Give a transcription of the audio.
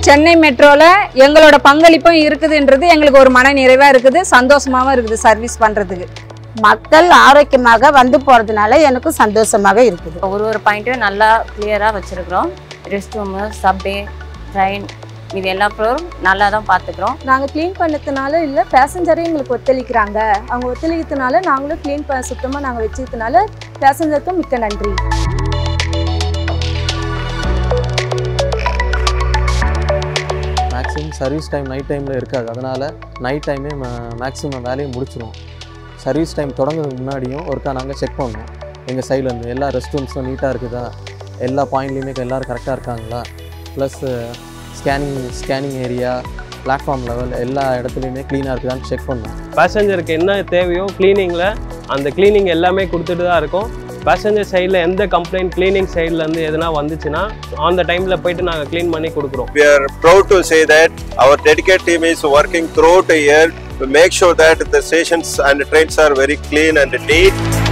சென்னை மெட்ரோல எங்களோட பங்களிப்பும் இருக்குதுன்றது எங்களுக்கு ஒரு மன நிறைவா இருக்குது சந்தோஷமாவும் இருக்குது சர்வீஸ் பண்றதுக்கு மக்கள் ஆரோக்கியமாக வந்து போறதுனால எனக்கு சந்தோஷமாக இருக்குது ஒரு ஒரு பாயிண்ட்டும் நல்லா கிளியராக வச்சுருக்குறோம் ரெஸ்ட் ரூமு சப்வே ட்ரெயின் இது எல்லா ஃப்ளோரும் நல்லா தான் பார்த்துக்குறோம் நாங்கள் க்ளீன் பண்ணதுனால இல்லை பேசஞ்சரே எங்களுக்கு ஒத்துழைக்கிறாங்க அவங்க ஒத்துழைக்கிறதுனால நாங்களும் க்ளீன் ப சுத்தமாக நாங்கள் வச்சுக்கிறதுனால பேசஞ்சருக்கும் மிக்க நன்றி மேக்ஸிமம் சர்வீஸ் டைம் நைட் டைமில் இருக்காது அதனால் நைட் டைமே மேக்ஸிமம் வேலையை முடிச்சிருவோம் சர்வீஸ் டைம் தொடங்குறதுக்கு முன்னாடியும் ஒருக்கா நாங்கள் செக் பண்ணுவோம் எங்கள் சைட்லேருந்து எல்லா ரெஸ்ட் ரூம்ஸும் நீட்டாக இருக்குதா எல்லா பாயிண்ட்லேயுமே எல்லோரும் கரெக்டாக இருக்காங்களா plus scanning scanning area platform level எல்லா இடத்துலையுமே க்ளீனாக இருக்குதான்னு செக் பண்ணுவோம் பேசஞ்சருக்கு என்ன தேவையோ க்ளீனிங்கில் அந்த க்ளீனிங் எல்லாமே கொடுத்துட்டு தான் இருக்கும் பேசஞ்சர் சைடில் எந்த கம்ப்ளைண்ட் க்ளீனிங் சைட்லேருந்து எதுனா வந்துச்சுன்னா அந்த டைமில் போயிட்டு நாங்கள் க்ளீன் பண்ணி கொடுக்குறோம் We are proud to say that our dedicated team is working throughout the year to make sure that the stations and trains are very clean and neat.